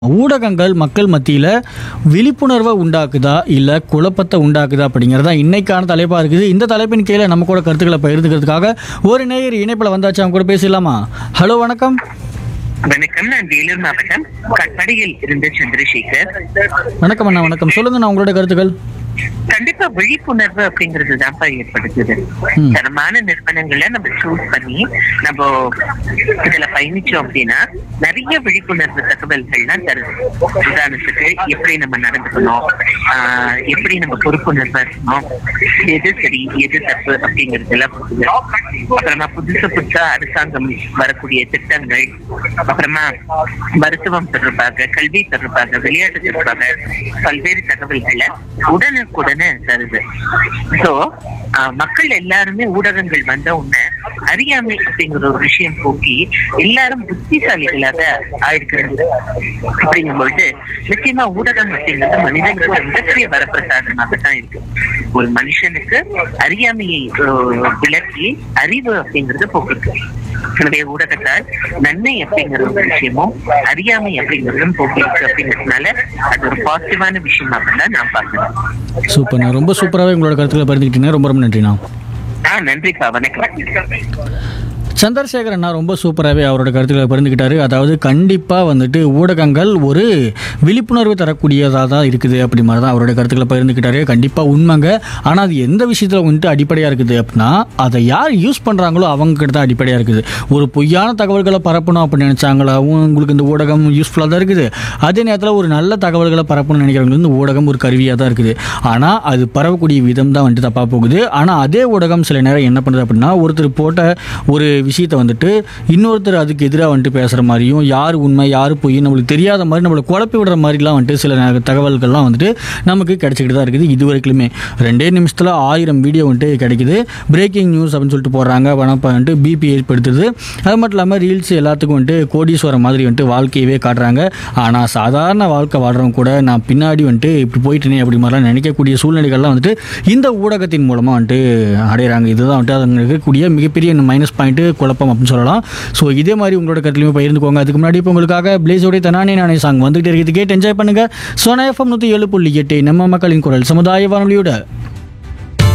ஊடகங்கள் மக்கள் மத்தியில் விழிப்புணர்வை உண்டாக்குதா இல்லை குழப்பத்தை உண்டாக்குதா அப்படிங்கிறதா இன்னைக்கான தலைப்பாக இருக்குது இந்த தலைப்பின் கீழே நம்ம கூட கருத்துக்களை பகிர்ந்துக்கிறதுக்காக ஒரு நேயர் இணைப்பில் வந்தாச்சு அவங்க கூட பேசலாமா ஹலோ வணக்கம் வணக்கம் நான் வேலூர் மாவட்டம் கட்படியில் இருந்து சந்திரசேகர் வணக்கம் அண்ணா வணக்கம் சொல்லுங்க நான் உங்களோட கருத்துக்கள் கண்டிப்பா விழிப்புணர்வு அப்படிங்கிறது தான்ப்பா ஏற்படுத்துது ம். தரமான நிறுவனங்களை நம்ம சூஸ் பண்ணி நம்ம இதுல பயணிச்சோம் அப்படின்னா நிறைய விழிப்புணர்வு தகவல்கள்லாம் தருது உதாரணத்துக்கு எப்படி நம்ம நடந்துக்கணும் ஆஹ் எப்படி நம்ம பொறுப்புணர்வா இருக்கணும் எது சரி எது தப்பு அப்படிங்கிறது எல்லாம் புரியுது அப்புறமா புதுசு புதுசா அரசாங்கம் வரக்கூடிய திட்டங்கள் அப்புறமா மருத்துவம் தொடர்பாக கல்வி தொடர்பாக விளையாட்டு தொடர்பாக பல்வேறு தகவல்களை உடனுக்குடனே தருது சோ மக்கள் எல்லாருமே ஊடகங்கள் வந்த உடனே அறியாமை அப்படிங்கிற ஒரு விஷயம் போக்கி எல்லாரும் புத்திசாலிகளாக ஆயிடுக்கிறது அப்படிங்கும்பொழுது நிச்சயமா ஊடகம் அப்படிங்கிறது மனிதனுக்கு ஒரு மிகப்பெரிய வரப்பிரசாதமாக தான் இருக்கு ஒரு மனுஷனுக்கு அறியாமையை அஹ், விளக்கி அறிவு அப்படிங்கிறது போக்கிருக்கு எனவே ஊடகத்தால் நன்மை அப்படிங்கிற ஒரு விஷயமும் அறியாமை அப்படிங்கிறதும் போக்கிருக்கு அப்படிங்கிறதுனால அது ஒரு பாசிட்டிவான விஷயமாக தான் நான் பார்க்கிறேன் சூப்பர்ண்ணா ரொம்ப சூப்பராகவே உங்களோட கருத்துக்களை பகிர்ந்துக்கிட்டீங்க ரொம்ப ரொம்ப நன்றிண்ணா ஆ நன்றிப்பா வணக்கம் சந்திரசேகர் அண்ணா ரொம்ப சூப்பராகவே அவரோட கருத்துக்களை பகிர்ந்துக்கிட்டாரு அதாவது கண்டிப்பாக வந்துட்டு ஊடகங்கள் ஒரு விழிப்புணர்வு தரக்கூடியதாக தான் இருக்குது அப்படி மாதிரி தான் அவரோட கருத்துக்களை பகிர்ந்துக்கிட்டாரு கண்டிப்பாக உண்மைங்க ஆனால் அது எந்த விஷயத்தில் வந்துட்டு அடிப்படையாக இருக்குது அப்படின்னா அதை யார் யூஸ் பண்ணுறாங்களோ அவங்க கிட்ட தான் அடிப்படையாக இருக்குது ஒரு பொய்யான தகவல்களை பரப்பணும் அப்படின்னு நினச்சாங்களா உங்களுக்கு இந்த ஊடகம் யூஸ்ஃபுல்லாக தான் இருக்குது அதே நேரத்தில் ஒரு நல்ல தகவல்களை பரப்பணும்னு நினைக்கிறவங்களுக்கு இந்த ஊடகம் ஒரு கருவியாக தான் இருக்குது ஆனால் அது பரவக்கூடிய விதம் தான் வந்துட்டு தப்பாக போகுது ஆனால் அதே ஊடகம் சில நேரம் என்ன பண்ணுது அப்படின்னா ஒருத்தர் போட்ட ஒரு விஷயத்தை வந்துட்டு இன்னொருத்தர் அதுக்கு எதிராக வந்துட்டு பேசுகிற மாதிரியும் யார் உண்மை யார் பொய் நம்மளுக்கு தெரியாத மாதிரி நம்மளை குழப்பி விடுற மாதிரிலாம் வந்துட்டு சில நே- தகவல்கள்லாம் வந்துட்டு நமக்கு கிடைச்சிக்கிட்டு தான் இருக்குது இது வரைக்குமே ரெண்டே நிமிஷத்தில் ஆயிரம் வீடியோ வந்துட்டு கிடைக்குது பிரேக்கிங் நியூஸ் அப்படின்னு சொல்லிட்டு போடுறாங்க வனப்ப வந்துட்டு பிபி ஏற்படுத்துது அது மட்டும் இல்லாமல் ரீல்ஸ் எல்லாத்துக்கும் வந்துட்டு கோடீஸ்வரம் மாதிரி வந்துட்டு வாழ்க்கையவே காட்டுறாங்க ஆனால் சாதாரண வாழ்க்கை வாழ்றவங்க கூட நான் பின்னாடி வந்துட்டு இப்படி போயிட்டேனே அப்படி மாதிரிலாம் நினைக்கக்கூடிய சூழ்நிலைகள்லாம் வந்துட்டு இந்த ஊடகத்தின் மூலமாக வந்துட்டு அடையிறாங்க இதுதான் வந்துட்டு அதுங்க இருக்கக்கூடிய மிகப்பெரிய மைனஸ் பாயிண்ட்டு குழப்பம் அப்படின்னு சொல்லலாம் ஸோ இதே மாதிரி உங்களோட கருத்துலையுமே பகிர்ந்துக்கோங்க அதுக்கு முன்னாடி இப்போ உங்களுக்காக பிளேஸோடைய தனானே நானே சாங் வந்துகிட்டே இருக்குது கேட்டு என்ஜாய் பண்ணுங்கள் சோனா எஃப்எம் நூற்றி ஏழு புள்ளி எட்டு நம்ம மக்களின் குரல் சமுதாய வானொலியோட